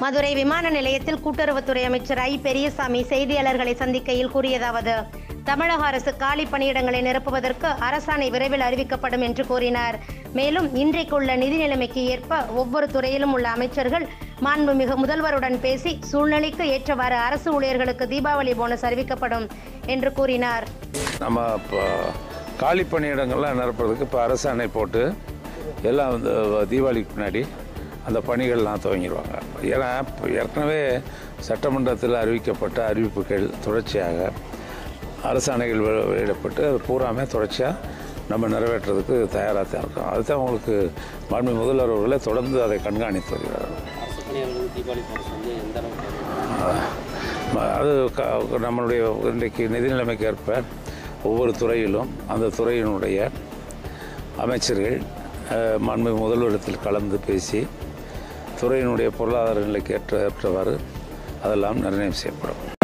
மதுரை விமான நிலையத்தில் கூட்டுறவுத்துறை அமைச்சர் ஐ பெரியசாமி செய்தியாளர்களை சந்திக்கையில் கூறியதாவது தமிழக அரசு காலி பணியிடங்களை நிரப்புவதற்கு அரசாணை விரைவில் அறிவிக்கப்படும் என்று கூறினார் மேலும் இன்றைக்குள்ள நிதி நிலைமைக்கு ஏற்ப ஒவ்வொரு துறையிலும் உள்ள அமைச்சர்கள் மாண்புமிகு முதல்வருடன் பேசி சூழ்நிலைக்கு ஏற்றவாறு அரசு ஊழியர்களுக்கு தீபாவளி போனஸ் அறிவிக்கப்படும் என்று கூறினார் நம்ம இப்போ காலி பணியிடங்கள்லாம் நிரப்புறதுக்கு இப்போ அரசாணை போட்டு எல்லாம் வந்து தீபாவளிக்கு முன்னாடி அந்த பணிகள்லாம் துவங்கிடுவாங்க ஏன்னா இப்போ ஏற்கனவே சட்டமன்றத்தில் அறிவிக்கப்பட்ட அறிவிப்புகள் தொடர்ச்சியாக அரசாணைகள் வெ- வெளியிடப்பட்டு அது பூராமே தொடர்ச்சியாக நம்ம நிறைவேற்றுறதுக்கு தயாராக தான் இருக்கோம் அதுதான் உங்களுக்கு மாண்பு முதல்வர் அவர்களே தொடர்ந்து அதை கண்காணித்து வருகிறார்கள் அரசு பணியாளர்களுக்கு தீபாவளி போனஸ் வந்து எந்த அளவுக்கு ம- அது க- நம்மளுடைய இன்றைக்கு நிதி நிலைமைக்கு ஏற்ப ஒவ்வொரு துறையிலும் அந்த துறையினுடைய அமைச்சர்கள் அஹ், மாண்பு முதல்வரிடத்தில் கலந்து பேசி துறையினுடைய பொருளாதார நிலைக்கு ஏற்ற ஏற்றவாறு அதெல்லாம் நிர்ணயம் செய்யப்படும்